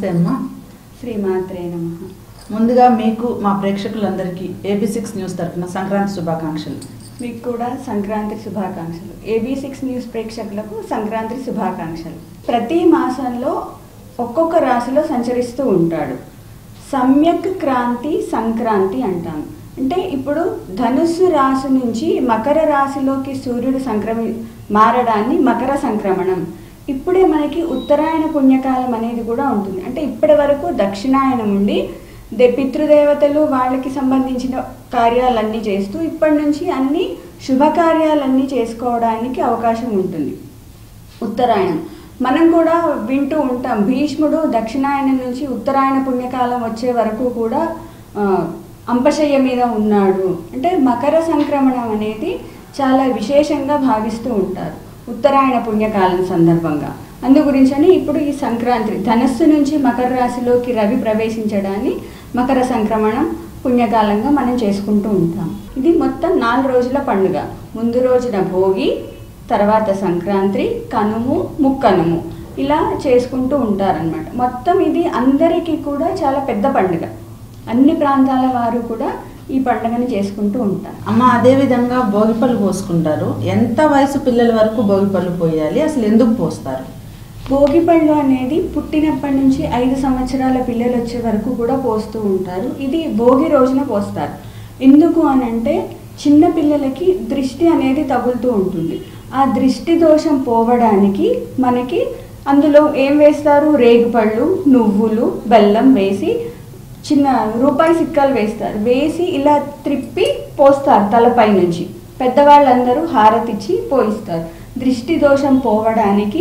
నమస్తే అమ్మా శ్రీమాత్రే నమ ముందుగా మీకు మా ప్రేక్షకులందరికీ ఏబీ సిక్స్ న్యూస్ తరఫున సంక్రాంతి శుభాకాంక్షలు మీకు కూడా సంక్రాంతి శుభాకాంక్షలు ఏబీ సిక్స్ న్యూస్ ప్రేక్షకులకు సంక్రాంతి శుభాకాంక్షలు ప్రతి మాసంలో ఒక్కొక్క రాశిలో సంచరిస్తూ ఉంటాడు సమ్యక్ క్రాంతి సంక్రాంతి అంటాం అంటే ఇప్పుడు ధనుస్సు రాశి నుంచి మకర రాశిలోకి సూర్యుడు సంక్రమి మారడాన్ని మకర సంక్రమణం ఇప్పుడే మనకి ఉత్తరాయణ పుణ్యకాలం అనేది కూడా ఉంటుంది అంటే ఇప్పటి వరకు దక్షిణాయనం ఉండి దే పితృదేవతలు వాళ్ళకి సంబంధించిన కార్యాలన్నీ చేస్తూ ఇప్పటి నుంచి అన్ని శుభకార్యాలన్నీ చేసుకోవడానికి అవకాశం ఉంటుంది ఉత్తరాయణం మనం కూడా వింటూ ఉంటాం భీష్ముడు దక్షిణాయనం నుంచి ఉత్తరాయణ పుణ్యకాలం వచ్చే వరకు కూడా ఆ, అంపశయ్య మీద ఉన్నాడు అంటే మకర సంక్రమణం అనేది చాలా విశేషంగా భావిస్తూ ఉంటారు ఉత్తరాయణ పుణ్యకాలం సందర్భంగా అందు గురించని ఇప్పుడు ఈ సంక్రాంతి ధనస్సు నుంచి మకర రాశిలోకి రవి ప్రవేశించడాన్ని మకర సంక్రమణం పుణ్యకాలంగా మనం చేసుకుంటూ ఉంటాం ఇది మొత్తం నాలుగు రోజుల పండుగ ముందు రోజున భోగి తర్వాత సంక్రాంతి కనుము ముక్కనుము ఇలా చేసుకుంటూ ఉంటారనమాట మొత్తం ఇది అందరికీ కూడా చాలా పెద్ద పండుగ అన్ని ప్రాంతాల వారు కూడా ఈ పండుగని చేసుకుంటూ ఉంటారు అమ్మ అదే విధంగా భోగిపళ్ళు పోసుకుంటారు ఎంత వయసు పిల్లల వరకు భోగిపళ్ళు పోయాలి అసలు ఎందుకు పోస్తారు భోగి పళ్ళు అనేది పుట్టినప్పటి నుంచి ఐదు సంవత్సరాల పిల్లలు వచ్చే వరకు కూడా పోస్తూ ఉంటారు ఇది భోగి రోజున పోస్తారు ఎందుకు అని అంటే చిన్న పిల్లలకి దృష్టి అనేది తగులుతూ ఉంటుంది ఆ దృష్టి దోషం పోవడానికి మనకి అందులో ఏం వేస్తారు రేగుపళ్ళు నువ్వులు బెల్లం వేసి చిన్న రూపాయి సిక్కలు వేస్తారు వేసి ఇలా త్రిప్పి పోస్తారు తలపై నుంచి పెద్దవాళ్ళందరూ హారతిచ్చి పోయిస్తారు దృష్టి దోషం పోవడానికి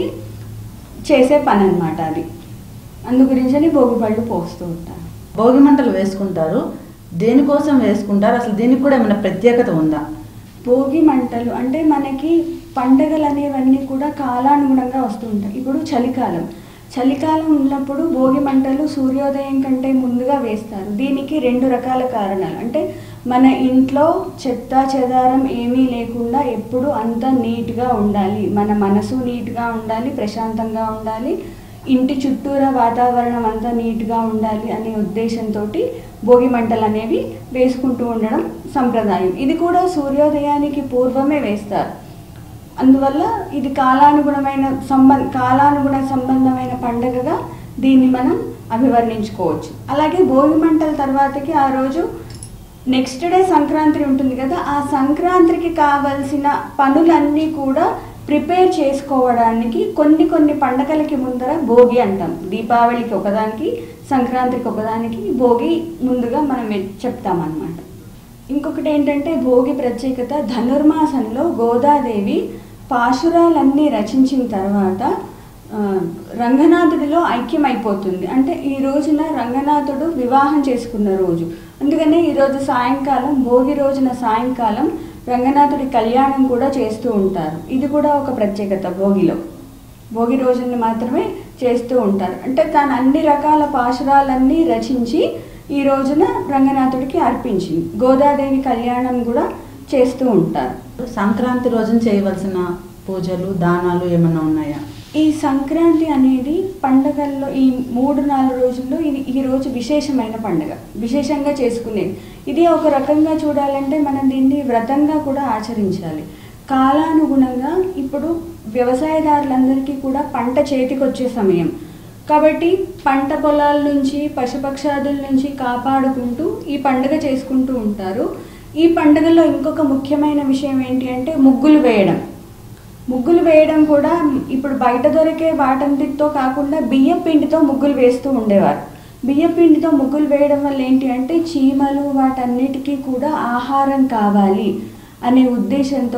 చేసే పని అనమాట అది అందు గురించని భోగిపళ్ళు పోస్తూ ఉంటారు భోగి మంటలు వేసుకుంటారు దేనికోసం వేసుకుంటారు అసలు దీనికి కూడా ఏమైనా ప్రత్యేకత ఉందా భోగి మంటలు అంటే మనకి పండగలు అనేవన్నీ కూడా కాలానుగుణంగా వస్తూ ఉంటాయి ఇప్పుడు చలికాలం చలికాలం ఉన్నప్పుడు భోగి మంటలు సూర్యోదయం కంటే ముందుగా వేస్తారు దీనికి రెండు రకాల కారణాలు అంటే మన ఇంట్లో చెత్త చెదారం ఏమీ లేకుండా ఎప్పుడు అంతా నీట్గా ఉండాలి మన మనసు నీట్గా ఉండాలి ప్రశాంతంగా ఉండాలి ఇంటి చుట్టూరా వాతావరణం అంతా నీట్గా ఉండాలి అనే ఉద్దేశంతో భోగి మంటలు అనేవి వేసుకుంటూ ఉండడం సంప్రదాయం ఇది కూడా సూర్యోదయానికి పూర్వమే వేస్తారు అందువల్ల ఇది కాలానుగుణమైన సంబంధ కాలానుగుణ సంబంధమైన పండుగగా దీన్ని మనం అభివర్ణించుకోవచ్చు అలాగే భోగి మంటల తర్వాతకి ఆ రోజు నెక్స్ట్ డే సంక్రాంతి ఉంటుంది కదా ఆ సంక్రాంతికి కావలసిన పనులన్నీ కూడా ప్రిపేర్ చేసుకోవడానికి కొన్ని కొన్ని పండగలకి ముందర భోగి అంటాం దీపావళికి ఒకదానికి సంక్రాంతికి ఒకదానికి భోగి ముందుగా మనం చెప్తామన్నమాట ఇంకొకటి ఏంటంటే భోగి ప్రత్యేకత ధనుర్మాసంలో గోదాదేవి పాశురాలన్నీ రచించిన తర్వాత ఆ, రంగనాథుడిలో ఐక్యమైపోతుంది అంటే ఈ రోజున రంగనాథుడు వివాహం చేసుకున్న రోజు అందుకనే ఈరోజు సాయంకాలం భోగి రోజున సాయంకాలం రంగనాథుడి కళ్యాణం కూడా చేస్తూ ఉంటారు ఇది కూడా ఒక ప్రత్యేకత భోగిలో భోగి రోజున మాత్రమే చేస్తూ ఉంటారు అంటే తాను అన్ని రకాల పాశురాలన్నీ రచించి ఈ రోజున రంగనాథుడికి అర్పించింది గోదాదేవి కళ్యాణం కూడా చేస్తూ ఉంటారు సంక్రాంతి రోజున చేయవలసిన పూజలు దానాలు ఏమైనా ఉన్నాయా ఈ సంక్రాంతి అనేది పండగల్లో ఈ మూడు నాలుగు రోజుల్లో ఇది ఈ రోజు విశేషమైన పండుగ విశేషంగా చేసుకునేది ఇది ఒక రకంగా చూడాలంటే మనం దీన్ని వ్రతంగా కూడా ఆచరించాలి కాలానుగుణంగా ఇప్పుడు వ్యవసాయదారులందరికీ కూడా పంట చేతికి వచ్చే సమయం కాబట్టి పంట పొలాల నుంచి పశుపక్షాదుల నుంచి కాపాడుకుంటూ ఈ పండుగ చేసుకుంటూ ఉంటారు ఈ పండుగలో ఇంకొక ముఖ్యమైన విషయం ఏంటి అంటే ముగ్గులు వేయడం ముగ్గులు వేయడం కూడా ఇప్పుడు బయట దొరికే వాటంటితో కాకుండా బియ్యం పిండితో ముగ్గులు వేస్తూ ఉండేవారు బియ్యం పిండితో ముగ్గులు వేయడం వల్ల ఏంటి అంటే చీమలు వాటన్నిటికీ కూడా ఆహారం కావాలి అనే ఉద్దేశంతో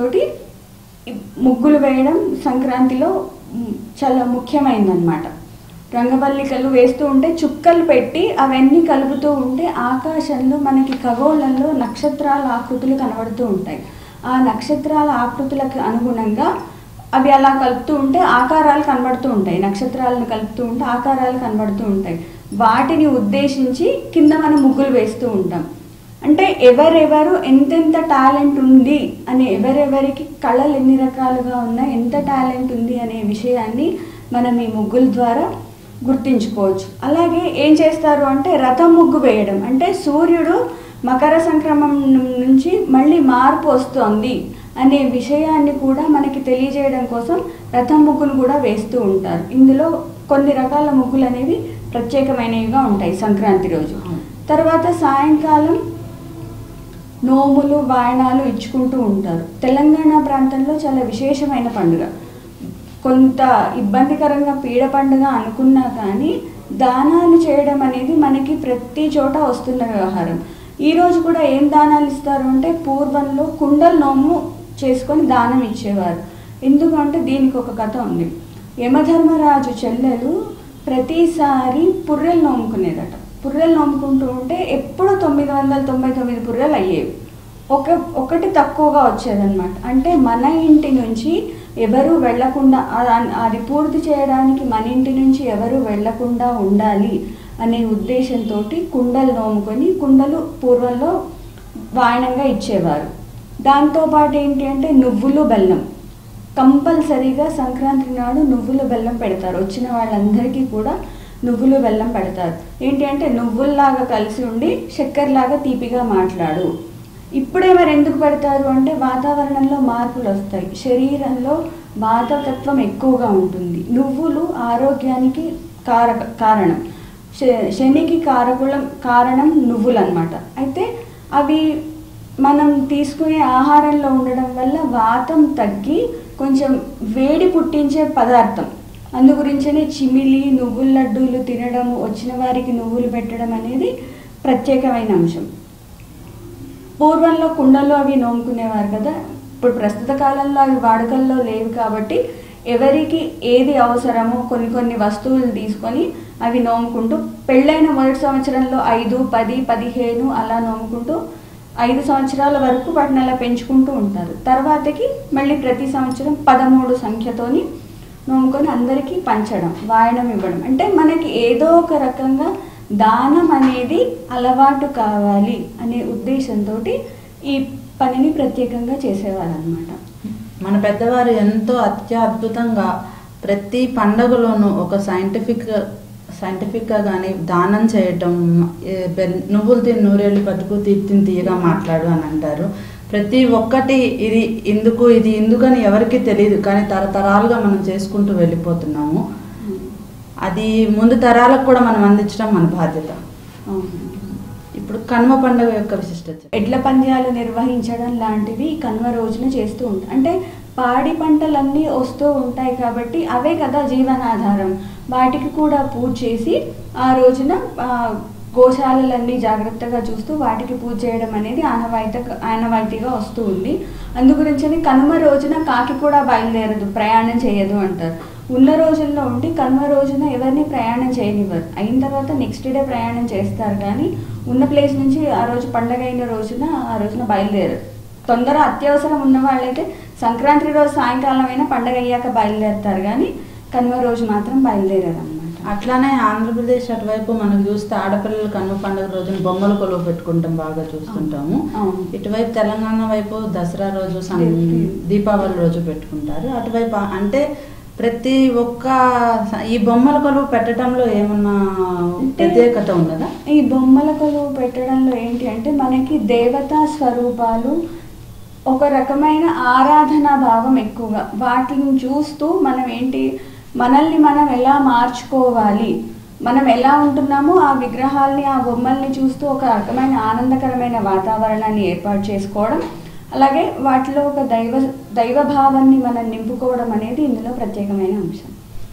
ముగ్గులు వేయడం సంక్రాంతిలో మ్, చాలా ముఖ్యమైనదన్నమాట రంగవల్లికలు వేస్తూ ఉంటే చుక్కలు పెట్టి అవన్నీ కలుపుతూ ఉంటే ఆకాశంలో మనకి ఖగోళంలో నక్షత్రాల ఆకృతులు కనబడుతూ ఉంటాయి ఆ నక్షత్రాల ఆకృతులకు అనుగుణంగా అవి అలా కలుపుతూ ఉంటే ఆకారాలు కనబడుతూ ఉంటాయి నక్షత్రాలను కలుపుతూ ఉంటే ఆకారాలు కనబడుతూ ఉంటాయి వాటిని ఉద్దేశించి కింద మనం ముగ్గులు వేస్తూ ఉంటాం అంటే ఎవరెవరు ఎంతెంత టాలెంట్ ఉంది అని ఎవరెవరికి కళలు ఎన్ని రకాలుగా ఉన్నాయి ఎంత టాలెంట్ ఉంది అనే విషయాన్ని మనం ఈ ముగ్గుల ద్వారా గుర్తించుకోవచ్చు అలాగే ఏం చేస్తారు అంటే రథం ముగ్గు వేయడం అంటే సూర్యుడు మకర సంక్రమణం నుంచి మళ్ళీ మార్పు వస్తోంది అనే విషయాన్ని కూడా మనకి తెలియజేయడం కోసం రథం ముగ్గును కూడా వేస్తూ ఉంటారు ఇందులో కొన్ని రకాల ముగ్గులు అనేవి ప్రత్యేకమైనవిగా ఉంటాయి సంక్రాంతి రోజు తర్వాత సాయంకాలం నోములు వాయనాలు ఇచ్చుకుంటూ ఉంటారు తెలంగాణ ప్రాంతంలో చాలా విశేషమైన పండుగ కొంత ఇబ్బందికరంగా పీడ పండుగ అనుకున్నా కానీ దానాలు చేయడం అనేది మనకి ప్రతి చోట వస్తున్న వ్యవహారం ఈ రోజు కూడా ఏం దానాలు ఇస్తారు అంటే పూర్వంలో కుండల నోము చేసుకొని దానం ఇచ్చేవారు ఎందుకంటే దీనికి ఒక కథ ఉంది యమధర్మరాజు చెల్లెలు ప్రతిసారి పుర్రెలు నోముకునేదట పుర్రెలు నోముకుంటూ ఉంటే ఎప్పుడు తొమ్మిది వందల తొంభై తొమ్మిది పుర్రెలు అయ్యేవి ఒక ఒకటి తక్కువగా వచ్చేదన్నమాట అంటే మన ఇంటి నుంచి ఎవరు వెళ్లకుండా అది పూర్తి చేయడానికి మన ఇంటి నుంచి ఎవరు వెళ్లకుండా ఉండాలి అనే ఉద్దేశంతో కుండలు నోముకొని కుండలు పూర్వంలో వాయనంగా ఇచ్చేవారు దాంతోపాటు ఏంటి అంటే నువ్వులు బెల్లం కంపల్సరీగా సంక్రాంతి నాడు నువ్వుల బెల్లం పెడతారు వచ్చిన వాళ్ళందరికీ కూడా నువ్వులు బెల్లం పెడతారు ఏంటి అంటే నువ్వుల్లాగా కలిసి ఉండి చక్కెరలాగా తీపిగా మాట్లాడు ఇప్పుడే మరి ఎందుకు పెడతారు అంటే వాతావరణంలో మార్పులు వస్తాయి శరీరంలో వాతతత్వం ఎక్కువగా ఉంటుంది నువ్వులు ఆరోగ్యానికి కారక కారణం శ- శనికి కారకులం కారణం నువ్వులు అనమాట అయితే అవి మనం తీసుకునే ఆహారంలో ఉండడం వల్ల వాతం తగ్గి కొంచెం వేడి పుట్టించే పదార్థం అందు గురించనే చిమిలి నువ్వుల లడ్డూలు తినడం వచ్చిన వారికి నువ్వులు పెట్టడం అనేది ప్రత్యేకమైన అంశం పూర్వంలో కుండల్లో అవి నోముకునేవారు కదా ఇప్పుడు ప్రస్తుత కాలంలో అవి వాడుకల్లో లేవు కాబట్టి ఎవరికి ఏది అవసరమో కొన్ని కొన్ని వస్తువులు తీసుకొని అవి నోముకుంటూ పెళ్ళైన మొదటి సంవత్సరంలో ఐదు పది పదిహేను అలా నోముకుంటూ ఐదు సంవత్సరాల వరకు వాటిని అలా పెంచుకుంటూ ఉంటారు తర్వాతకి మళ్ళీ ప్రతి సంవత్సరం పదమూడు సంఖ్యతోని నోముకొని అందరికీ పంచడం వాయనం ఇవ్వడం అంటే మనకి ఏదో ఒక రకంగా దానం అనేది అలవాటు కావాలి అనే ఉద్దేశంతో ఈ పనిని ప్రత్యేకంగా చేసేవారు అనమాట మన పెద్దవారు ఎంతో అత్యద్భుతంగా ప్రతి పండగలోనూ ఒక సైంటిఫిక్ సైంటిఫిక్గా కానీ దానం చేయటం ఏ బెల్- నువ్వులు తిని నూరేళ్ళు బతుకు తీర్తిని తీయగా మాట్లాడు అని అంటారు ప్రతి ఒక్కటి ఇది ఎందుకు ఇది ఎందుకని ఎవరికి తెలియదు కానీ తరతరాలుగా మనం చేసుకుంటూ వెళ్ళిపోతున్నాము అది ముందు తరాలకు కూడా మనం అందించడం మన బాధ్యత అవునండి. ఇప్పుడు కనుమ పండుగ యొక్క విశిష్టత ఎడ్ల పంద్యాలు నిర్వహించడం లాంటివి ఈ కనుమ రోజున చేస్తూ ఉంటాయి అంటే పాడి పంటలన్నీ వస్తూ ఉంటాయి కాబట్టి అవే కదా జీవనాధారం వాటికి కూడా పూజ చేసి ఆ రోజున ఆ, గోశాలలన్నీ జాగ్రత్తగా చూస్తూ వాటికి పూజ చేయడం అనేది ఆనవాయిత ఆనవాయితీగా వస్తూ ఉంది అందుగురించని కనుమ రోజున కాకి కూడా బయలుదేరదు ప్రయాణం చేయదు అంటారు ఉన్న రోజుల్లో ఉండి కనుమ రోజున ఎవరిని ప్రయాణం చేయనివ్వరు అయిన తర్వాత నెక్స్ట్ డే ప్రయాణం చేస్తారు కానీ ఉన్న ప్లేస్ నుంచి ఆ రోజు పండగ అయిన రోజున ఆ రోజున బయలుదేరరు తొందర అత్యవసరం ఉన్న వాళ్ళైతే సంక్రాంతి రోజు సాయంకాలం అయినా పండగ అయ్యాక బయలుదేరుతారు కానీ కనుమ రోజు మాత్రం బయలుదేరారు అనమాట అట్లానే ఆంధ్రప్రదేశ్ అటువైపు మనకు చూస్తే ఆడపిల్లలు కనుమ పండుగ రోజున బొమ్మల కొలువు పెట్టుకుంటాం బాగా చూస్తుంటాము అవును. ఇటువైపు తెలంగాణ వైపు దసరా రోజు సం- దీపావళి. దీపావళి రోజు పెట్టుకుంటారు అటువైపు ఆ- అంటే ప్రతి ఒక్క స- ఈ బొమ్మల కొలువు పెట్టడంలో ఏమన్నా అంటే- ప్రత్యేకత ఉన్నదా ఈ బొమ్మల కొలువు పెట్టడంలో ఏంటి అంటే మనకి దేవతా స్వరూపాలు ఒక రకమైన ఆరాధనా భావం ఎక్కువగా వాటిని చూస్తూ మనం ఏంటి మనల్ని మనం ఎలా మార్చుకోవాలి మనం ఎలా ఉంటున్నామో ఆ విగ్రహాల్ని ఆ బొమ్మల్ని చూస్తూ ఒక రకమైన ఆనందకరమైన వాతావరణాన్ని ఏర్పాటు చేసుకోవడం అలాగే వాటిలో ఒక దైవ దైవభావాన్ని మనం నింపుకోవడం అనేది ఇందులో ప్రత్యేకమైన అంశం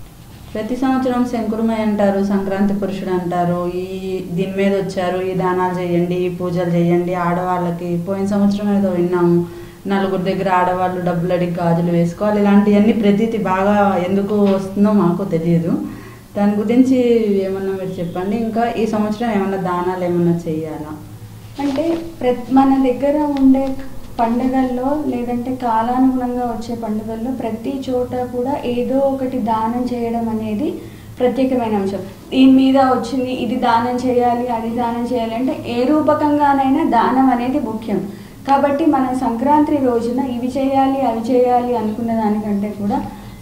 ప్రతి సంవత్సరం శంకురమయ్య అంటారు సంక్రాంతి పురుషుడు అంటారు ఈ దీని మీద వచ్చారు ఈ దానాలు చేయండి ఈ పూజలు చేయండి ఆడవాళ్ళకి పోయిన సంవత్సరం ఏదో విన్నాము నలుగురు దగ్గర ఆడవాళ్ళు డబ్బులు అడిగి గాజులు వేసుకోవాలి ఇలాంటివన్నీ ప్రతీతి బాగా ఎందుకు వస్తుందో మాకు తెలియదు దాని గురించి ఏమన్నా మీరు చెప్పండి ఇంకా ఈ సంవత్సరం ఏమన్నా దానాలు ఏమన్నా చేయాలా అంటే ప్రతి మన దగ్గర ఉండే పండుగల్లో లేదంటే కాలానుగుణంగా వచ్చే పండుగల్లో ప్రతి చోట కూడా ఏదో ఒకటి దానం చేయడం అనేది ప్రత్యేకమైన అంశం దీని మీద వచ్చింది ఇది దానం చేయాలి అది దానం చేయాలి అంటే ఏ రూపకంగానైనా దానం అనేది ముఖ్యం కాబట్టి మనం సంక్రాంతి రోజున ఇవి చేయాలి అవి చేయాలి అనుకున్న దానికంటే కూడా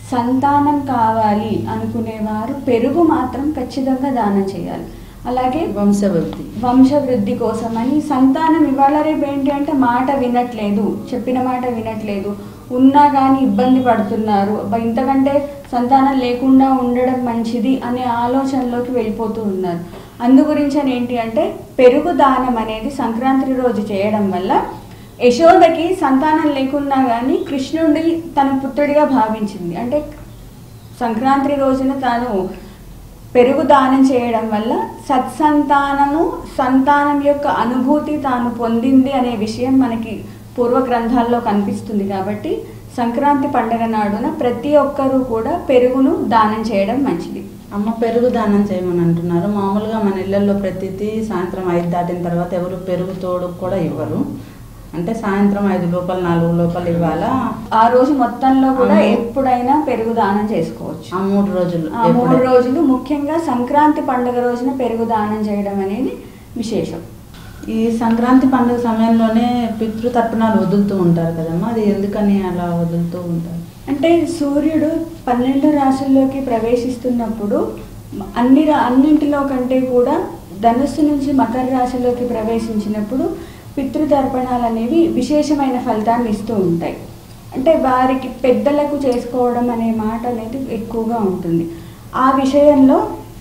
సంతానం కావాలి అనుకునేవారు పెరుగు మాత్రం ఖచ్చితంగా దానం చేయాలి అలాగే వంశవృద్ధి వంశవృద్ధి కోసమని సంతానం ఇవాళ రేపు ఏంటి అంటే మాట వినట్లేదు చెప్పిన మాట వినట్లేదు ఉన్నా కానీ ఇబ్బంది పడుతున్నారు అబ్బా, ఇంతకంటే సంతానం లేకుండా ఉండడం మంచిది అనే ఆలోచనలోకి వెళ్ళిపోతూ ఉన్నారు అందు గురించి అని ఏంటి అంటే పెరుగు దానం అనేది సంక్రాంతి రోజు చేయడం వల్ల యశోదకి సంతానం లేకున్నా కానీ కృష్ణుడి తన పుత్రుడిగా భావించింది అంటే సంక్రాంతి రోజున తాను పెరుగు దానం చేయడం వల్ల సత్సంతానము సంతానం యొక్క అనుభూతి తాను పొందింది అనే విషయం మనకి పూర్వ గ్రంథాల్లో కనిపిస్తుంది కాబట్టి సంక్రాంతి పండగ నాడున ప్రతి ఒక్కరూ కూడా పెరుగును దానం చేయడం మంచిది అమ్మ పెరుగు దానం చేయమని అంటున్నారు మామూలుగా మన ఇళ్లలో ప్రతిదీ సాయంత్రం ఐదు దాటిన తర్వాత ఎవరు పెరుగు తోడు కూడా ఇవ్వరు అంటే సాయంత్రం ఐదు లోపల నాలుగు లోపల ఇవ్వాలా ఆ రోజు మొత్తంలో కూడా అవును. ఎప్పుడైనా పెరుగు దానం చేసుకోవచ్చు ఆ మూడు రోజులు ఆ మూడు ఎప్పుడైనా. రోజులు ముఖ్యంగా సంక్రాంతి పండుగ రోజున పెరుగు దానం చేయడం అనేది విశేషం ఈ సంక్రాంతి పండుగ సమయంలోనే పితృతర్పణాలు వదులుతూ ఉంటారు కదమ్మా అది ఎందుకని అలా వదులుతూ ఉంటారు అంటే సూర్యుడు పన్నెండు రాశుల్లోకి ప్రవేశిస్తున్నప్పుడు అన్ని రా- అన్నింటిలో కంటే కూడా ధనుస్సు నుంచి మకర రాశిలోకి ప్రవేశించినప్పుడు పితృతర్పణాలు అనేవి విశేషమైన ఫలితాన్ని ఇస్తూ ఉంటాయి అంటే వారికి పెద్దలకు చేసుకోవడం అనే మాట అనేది ఎక్కువగా ఉంటుంది ఆ విషయంలో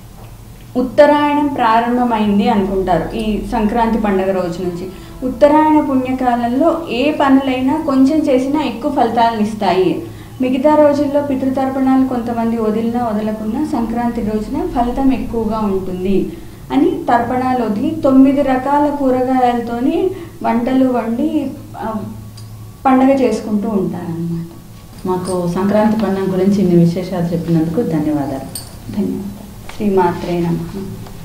ఉత్తరాయణం ప్రారంభమైంది అనుకుంటారు ఈ సంక్రాంతి పండుగ రోజు నుంచి ఉత్తరాయణ పుణ్యకాలంలో ఏ పనులైనా కొంచెం చేసినా ఎక్కువ ఫలితాలను ఇస్తాయి మిగతా రోజుల్లో పితృతర్పణాలు కొంతమంది వదిలినా వదలకున్నా సంక్రాంతి రోజున ఫలితం ఎక్కువగా ఉంటుంది అని తర్పణాలు వదిలి తొమ్మిది రకాల కూరగాయలతోని వంటలు వండి ఆ, పండగ చేసుకుంటూ ఉంటారన్నమాట మాకు సంక్రాంతి పండుగ గురించి ఇన్ని విశేషాలు చెప్పినందుకు ధన్యవాదాలు ధన్యవాదాలు శ్రీమాత్రే నమః